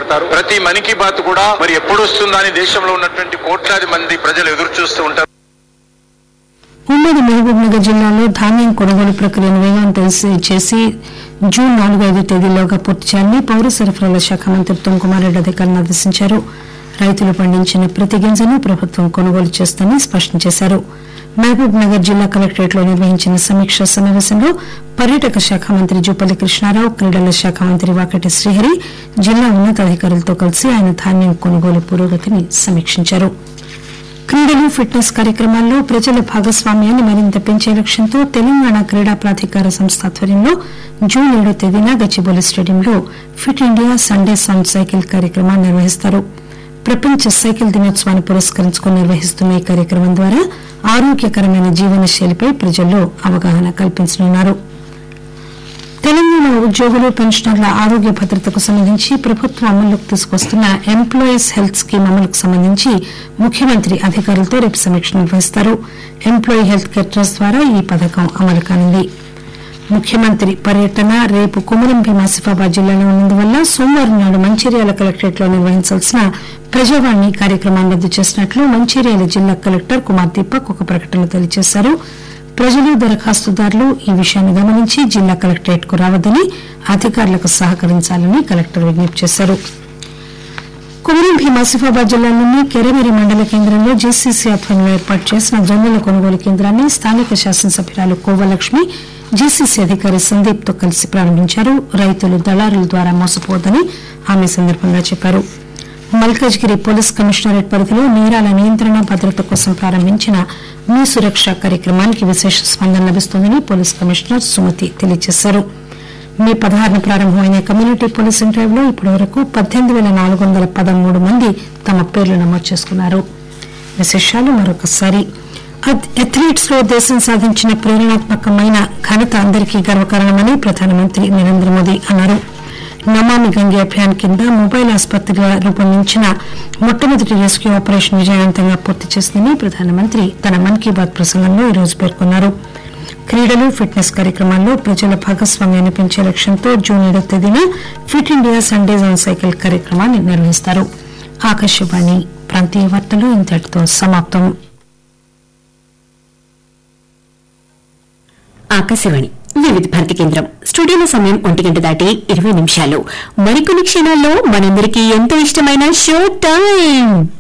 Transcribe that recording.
మాట్లాడతారు ప్రతి మన్ కీ బాత్ కూడా మరి ఎప్పుడు వస్తుందా అని దేశంలో ఉన్నటువంటి కోట్లాది మంది ప్రజలు ఎదురు చూస్తూ ఉంటారు ఉమ్మడి మహబూబ్ నగర్ జిల్లాలో ధాన్యం కొనుగోలు ప్రక్రియను వేగవంతం చేసి జూన్ నాలుగు ఐదు తేదీలోగా పూర్తి చేయాలని పౌర సరఫరాల శాఖ మంత్రి ఉత్తమ్ రెడ్డి అధికారులను ఆదేశించారు రైతులు పండించిన ప్రతి గింజను ప్రభుత్వం కొనుగోలు చేస్తుందని స్పష్టం చేశారు మహబూబ్ నగర్ జిల్లా కలెక్టరేట్ లో నిర్వహించిన సమీక్షా సమావేశంలో పర్యాటక శాఖ మంత్రి జూపల్లి కృష్ణారావు క్రీడల శాఖ మంత్రి వాకటి శ్రీహరి జిల్లా ఉన్నతాధికారులతో కలిసి ఆయన ధాన్యం కొనుగోలు పురోగతిని సమీక్షించారు క్రీడలు ఫిట్నెస్ కార్యక్రమాల్లో ప్రజల భాగస్వామ్యాన్ని మరింత పెంచే లక్ష్యంతో తెలంగాణ క్రీడా ప్రాధికార సంస్థ ఆధ్వర్యంలో జూన్ ఏడో తేదీన గచ్చిబౌలి స్టేడియంలో fit India Sunday song cycle కార్యక్రమాన్ని నిర్వహిస్తారు ప్రపంచ సైకిల్ దినోత్సవాన్ని పురస్కరించుకుని నిర్వహిస్తున్న ఈ కార్యక్రమం ద్వారా ఆరోగ్యకరమైన జీవన శైలిపై ప్రజల్లో అవగాహన కల్పించనున్నారు తెలంగాణ ఉద్యోగులు పెన్షనర్ల ఆరోగ్య భద్రతకు సంబంధించి ప్రభుత్వం అమల్లోకి తీసుకొస్తున్న ఎంప్లాయీస్ హెల్త్ స్కీమ్ అమలుకు సంబంధించి ముఖ్యమంత్రి అధికారులతో రేపు సమీక్ష నిర్వహిస్తారు ఎంప్లాయీ హెల్త్ కేర్ ట్రస్ట్ ద్వారా ఈ పథకం అమలు కానుంది ముఖ్యమంత్రి పర్యటన రేపు కుమరం భీం ఆసిఫాబాద్ జిల్లాలో ఉన్నందువల్ల సోమవారం నాడు మంచిర్యాల కలెక్టరేట్ లో నిర్వహించాల్సిన ప్రజావాణి కార్యక్రమాన్ని రద్దు చేసినట్లు మంచిర్యాల జిల్లా కలెక్టర్ కుమార్ దీపక్ ఒక ప్రకటనలో తెలియజేశారు ప్రజలు దరఖాస్తుదారులు ఈ విషయాన్ని గమనించి జిల్లా కలెక్టరేట్ కు రావద్దని అధికారులకు సహకరించాలని కలెక్టర్ విజ్ఞప్తి చేశారు కుమరం భీం ఆసిఫాబాద్ జిల్లాలోని కెరమెరి మండల కేంద్రంలో జేసీసీ ఆధ్వర్యంలో ఏర్పాటు చేసిన జొన్నల కొనుగోలు కేంద్రాన్ని స్థానిక శాసనసభ్యురాలు కోవలక్ష్మి జేసీసీ అధికారి సందీప్ తో కలిసి ప్రారంభించారు రైతులు దళారుల ద్వారా మోసపోవద్దని ఆమె సందర్భంగా చెప్పారు మల్కాజ్గిరి పోలీస్ కమిషనరేట్ పరిధిలో నేరాల నియంత్రణ భద్రత కోసం ప్రారంభించిన మీ సురక్ష కార్యక్రమానికి విశేష స్పందన లభిస్తోందని పోలీస్ కమిషనర్ సుమతి తెలియజేశారు మే పదహారున ప్రారంభమైన కమ్యూనిటీ పోలీసింగ్ డ్రైవ్ లో ఇప్పటి వరకు పద్దెనిమిది వేల నాలుగు వందల పదమూడు మంది తమ పేర్లు నమోదు చేసుకున్నారు విశేషాలు మరొకసారి అథ్లెట్స్ లో దేశం సాధించిన ప్రేరణాత్మకమైన ఘనత అందరికీ గర్వకారణమని ప్రధానమంత్రి నరేంద్ర మోదీ అన్నారు నమామి గంగే అభియాన్ కింద మొబైల్ ఆసుపత్రిగా రూపొందించిన మొట్టమొదటి రెస్క్యూ ఆపరేషన్ విజయవంతంగా పూర్తి చేసిందని ప్రధానమంత్రి తన మన్ కీ బాత్ ప్రసంగంలో ఈరోజు పేర్కొన్నారు క్రీడలు ఫిట్నెస్ కార్యక్రమాల్లో ప్రజల భాగస్వామ్యాన్ని పెంచే లక్ష్యంతో జూన్ ఏడో తేదీన fit India Sundays on cycle కార్యక్రమాన్ని నిర్వహిస్తారు ఆకాశవాణి ప్రాంతీయ వార్తలు ఇంతటితో సమాప్తం ఆకాశవాణి వివిధ భారతి కేంద్రం స్టూడియోలో సమయం ఒంటి గంట దాటి ఇరవై నిమిషాలు మరికొన్ని క్షణాల్లో మనందరికీ ఎంతో ఇష్టమైన షో టైం